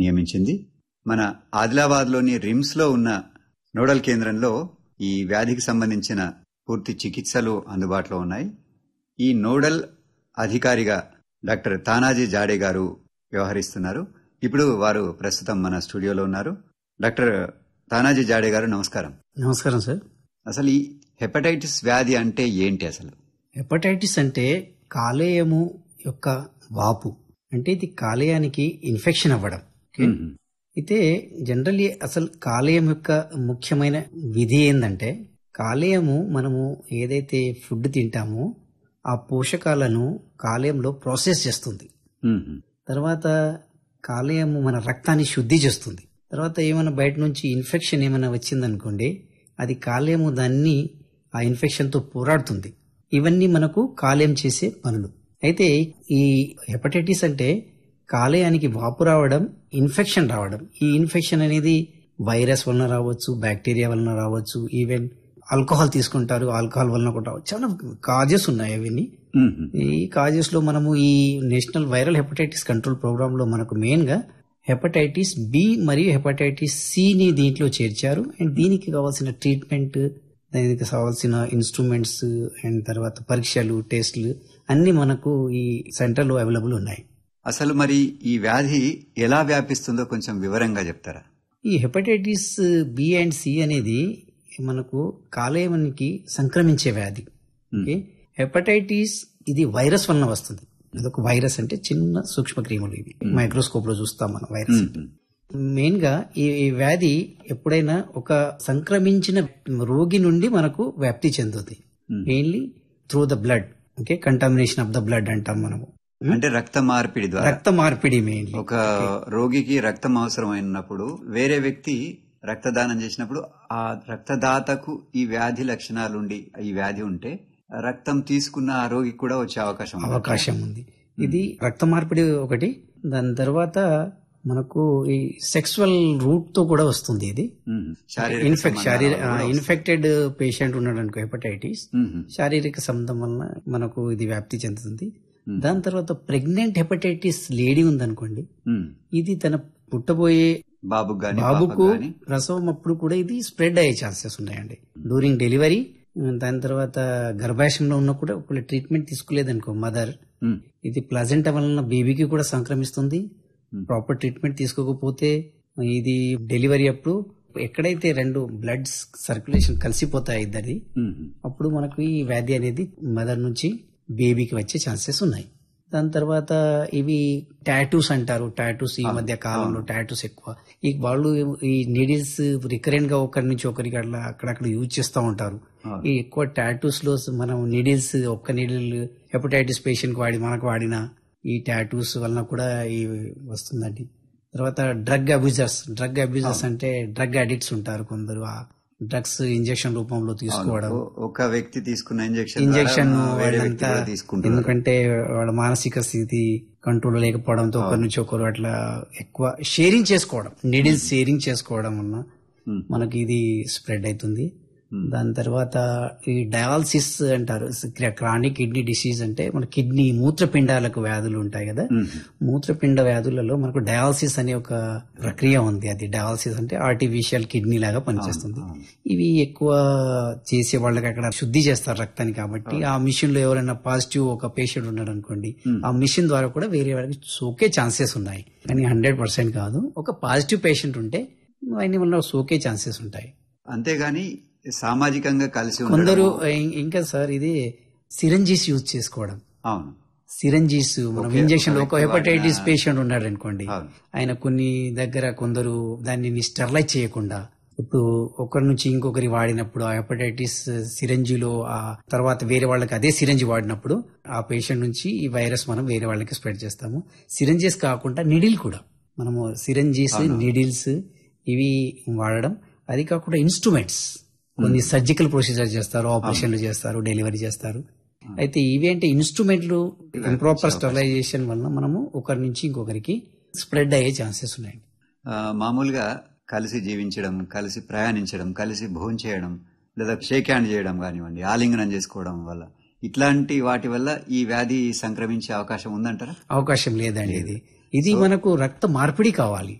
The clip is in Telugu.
నియమించింది మన ఆదిలాబాద్లోని రిమ్స్లో ఉన్న నోడల్ కేంద్రంలో ఈ వ్యాధికి సంబంధించిన పూర్తి చికిత్సలు అందుబాటులో ఉన్నాయి ఈ నోడల్ అధికారిగా డాక్టర్ తానాజీ జాడే గారు వ్యవహరిస్తున్నారు ఇప్పుడు వారు ప్రస్తుతం మన స్టూడియోలో ఉన్నారు డాక్టర్ తానాజీ జాడే గారు నమస్కారం నమస్కారం సార్ అసలు ఈ హెపటైటిస్ వ్యాధి అంటే ఏంటి అసలు హెపటైటిస్ అంటే కాలేయము యొక్క వాపు అంటే ఇది కాలేయానికి ఇన్ఫెక్షన్ అవ్వడం ఓకే? మ్మ్. అయితే జనరల్లీ అసలు కాలేయం యొక్క ముఖ్యమైన విధి ఏంటంటే కాలేయము మనము ఏదైతే ఫుడ్ తింటామో ఆ పోషకాలను కాలేయంలో ప్రాసెస్ చేస్తుంది మ్మ్. తర్వాత కాలేయము మన రక్తాన్ని శుద్ధి చేస్తుంది తర్వాత ఏమైనా బయట నుంచి ఇన్ఫెక్షన్ ఏమైనా వచ్చిందనుకోండి అది కాలేయము దాన్ని ఆ ఇన్ఫెక్షన్తో పోరాడుతుంది ఇవన్నీ మనకు కాలేయం చేసే పనులు అయితే ఈ హెపటైటిస్ అంటే కాలేయానికి వాపు రావడం ఇన్ఫెక్షన్ రావడం ఈ ఇన్ఫెక్షన్ అనేది వైరస్ వలన రావచ్చు బ్యాక్టీరియా వలన రావచ్చు ఈవెన్ ఆల్కహాల్ తీసుకుంటారు ఆల్కహాల్ వలన కూడా రావచ్చు చాలా కాజెస్ ఉన్నాయి అవన్నీ మ్మ్. ఈ కాజెస్ లో మనము ఈ national viral hepatitis control program లో మనకు మెయిన్ గా హెపటైటిస్ బి మరియు హెపటైటిస్ సి ని దీంట్లో చేర్చారు అండ్ దీనికి కావాల్సిన ట్రీట్మెంట్ దానికి కావాల్సిన ఇన్స్ట్రుమెంట్స్ అండ్ తర్వాత పరీక్షలు టెస్ట్లు అన్ని మనకు ఈ సెంటర్ లో అవైలబుల్ ఉన్నాయి అసలు మరి ఈ వ్యాధి ఎలా వ్యాపిస్తుందో కొంచెం వివరంగా చెప్తారా ఈ హెపటైటిస్ బి అండ్ సి అనేది మనకు కాలేయానికి సంక్రమించే వ్యాధి ఓకే హెపటైటిస్ ఇది వైరస్ వలన వస్తుంది అదొక వైరస్ అంటే చిన్న సూక్ష్మ క్రిములు ఇవి మైక్రోస్కోప్ లో చూస్తాం మనం వైరస్ మ్మ్. మెయిన్ గా ఈ ఈ వ్యాధి ఎప్పుడైనా ఒక సంక్రమించిన రోగి నుండి మనకు వ్యాప్తి చెందుతుంది mainly through the blood okay contamination of the blood అంటాం మనము అంటే రక్త మార్పిడి ద్వారా రక్త మార్పిడి మెయిన్లీ ఒక రోగికి రక్తం అవసరమైనప్పుడు వేరే వ్యక్తి రక్తదానం చేసినప్పుడు ఆ రక్తదాతకు ఈ వ్యాధి లక్షణాలుండి ఈ వ్యాధి ఉంటే రక్తం తీసుకున్న ఆ రోగికి కూడా వచ్చే అవకాశం ఉంది. అవకాశం ఉంది ఇది రక్త మార్పిడి ఒకటి దాని తర్వాత మనకు ఈ సెక్సువల్ రూట్ తో కూడా వస్తుంది ఇది మ్మ్. శారీరక ఇన్ఫెక్ట్ సంబంధాలు శారీర కూడా ఇన్ఫెక్టెడ్ పేషెంట్ ఉన్నాడు అనుకో హెపటైటిస్ మ్మ్. శారీరక సంబంధం వలన మనకు ఇది వ్యాప్తి చెందుతుంది దాని తర్వాత ప్రెగ్నెంట్ హెపటైటిస్ లేడీ ఉందనుకోండి మ్మ్. ఇది తన పుట్టబోయే బాబుకు గాని బాబుకు పాపకు గాని ప్రసవం అప్పుడు కూడా ఇది స్ప్రెడ్ అయ్యే ఛాన్సెస్ ఉన్నాయండి డ్యూరింగ్ డెలివరీ దాని తర్వాత గర్భాశయంలో ఉన్న కూడా ఒకవేళ ట్రీట్మెంట్ తీసుకోలేదనుకో మదర్ మ్మ్. ఇది ప్లజెంట్ వలన బేబీకి కూడా సంక్రమిస్తుంది ప్రాపర్ ట్రీట్మెంట్ తీసుకోకపోతే ఇది డెలివరీ అప్పుడు ఎక్కడైతే రెండు బ్లడ్స్ సర్క్యులేషన్ కలిసిపోతాయి ఇద్దరిది మ్మ్. అప్పుడు మనకు ఈ వ్యాధి అనేది మదర్ నుంచి బేబీకి వచ్చే ఛాన్సెస్ ఉన్నాయి దాని తర్వాత ఇవి టాటూస్ అంటారు టాటూస్ ఈ మధ్య కాలంలో టాటూస్ ఎక్కువ ఈ వాళ్ళు ఈ నీడిల్స్ రికరెంట్ గా ఒకరి నుంచి ఒకరికి అట్లా అక్కడక్కడ యూజ్ చేస్తూ ఉంటారు ఈ ఎక్కువ టాటూస్ లో మనం నీడిల్స్ ఒక్క నీడిల్ హెపటైటిస్ పేషెంట్ వాడి మనకు వాడిన ఈ టాటూస్ వలన కూడా ఈ వస్తుందండి తర్వాత డ్రగ్ అబ్యూజర్స్ డ్రగ్ అబ్యూజర్స్ అంటే డ్రగ్ అడిక్ట్స్ ఉంటారు కొందరు ఆ డ్రగ్స్ ఇంజెక్షన్ రూపంలో తీసుకోవడం ఓ- ఒక వ్యక్తి తీసుకున్న ఇంజెక్షన్ ఇంజెక్షన్ ద్వారా వేరే వ్యక్తి వాళ్ళంతా కూడా తీసుకుంటున్నారు ఎందుకంటే వాళ్ళ మానసిక స్థితి కంట్రోల్ లేకపోవడంతో ఒకరి నుంచి ఒకరు అట్లా ఎక్కువ షేరింగ్ చేసుకోవడం నీడిల్స్ షేరింగ్ చేసుకోవడం వల్ల Hmm. మనకి ఇది స్ప్రెడ్ అవుతుంది దాని తర్వాత ఈ డయాలసిస్ అంటారు క్రానిక్ కిడ్నీ డిసీజ్ అంటే మన కిడ్నీ మూత్రపిండాలకు వ్యాధులు ఉంటాయి కదా మ్మ్. మూత్రపిండ వ్యాధులలో మనకు డయాలసిస్ అనే ఒక ప్రక్రియ ఉంది అది డయాలసిస్ అంటే ఆర్టిఫిషియల్ కిడ్నీ లాగా పనిచేస్తుంది ఇవి ఎక్కువ చేసే వాళ్ళకి అక్కడ శుద్ధి చేస్తారు రక్తాన్ని కాబట్టి ఆ మిషన్ లో ఎవరైనా పాజిటివ్ ఒక పేషెంట్ ఉన్నాడు అనుకోండి ఆ మిషన్ ద్వారా కూడా వేరే వాళ్ళకి సోకే ఛాన్సెస్ ఉన్నాయి కానీ హండ్రెడ్ పర్సెంట్ కాదు ఒక పాజిటివ్ పేషెంట్ ఉంటే అన్ని వల్ల సోకే ఛాన్సెస్ ఉంటాయి అంతేగాని సామాజికంగా కలిసి ఉండడం కొందరు ఇం- ఇంకా సార్ ఇది సిరంజీస్ యూజ్ చేసుకోవడం అవును సిరంజీస్ మనం ఓకే, ఇంజక్షన్ ఒక ఒక వ్యక్తి హెపటైటిస్ వాడిన- పేషెంట్ ఉన్నాడు అనుకోండి అవును. ఆయన కొన్ని దగ్గర కొందరు దాన్ని స్టెరిలైజ్ చేయకుండా ఇప్పుడు ఒకరి నుంచి ఇంకొకరి వాడినప్పుడు ఆ హెపటైటిస్ సిరంజిలో ఆ తర్వాత వేరే వాళ్ళకి అదే సిరంజి వాడినప్పుడు ఆ పేషెంట్ నుంచి ఈ వైరస్ మనం వేరే వాళ్ళకి స్ప్రెడ్ చేస్తాము సిరంజీస్ కాకుండా నిడిల్ కూడా మనము సిరంజీస్ నిడిల్స్ ఇవి వాడడం అది కాకుండా ఇన్స్ట్రుమెంట్స్ కొన్ని సర్జికల్ ప్రొసీజర్ చేస్తారు ఆపరేషన్లు చేస్తారు డెలివరీ చేస్తారు అయితే ఇవి అంటే ఇన్స్ట్రుమెంట్లు ఇంప్రాపర్ స్టెరిలైజేషన్ వలన మనము ఒకరి నుంచి ఇంకొకరికి స్ప్రెడ్ అయ్యే ఛాన్సెస్ ఉన్నాయండి ఆ, మామూలుగా కలిసి జీవించడం కలిసి ప్రయాణించడం కలిసి భోజనం చేయడం లేదా షేక్ హ్యాండ్ చేయడం కానివ్వండి ఆలింగనం చేసుకోవడం వల్ల ఇట్లాంటి వాటి వల్ల ఈ వ్యాధి సంక్రమించే అవకాశం ఉందంటారా అవకాశం లేదండి ఇది ఇది మనకు రక్త మార్పిడి కావాలి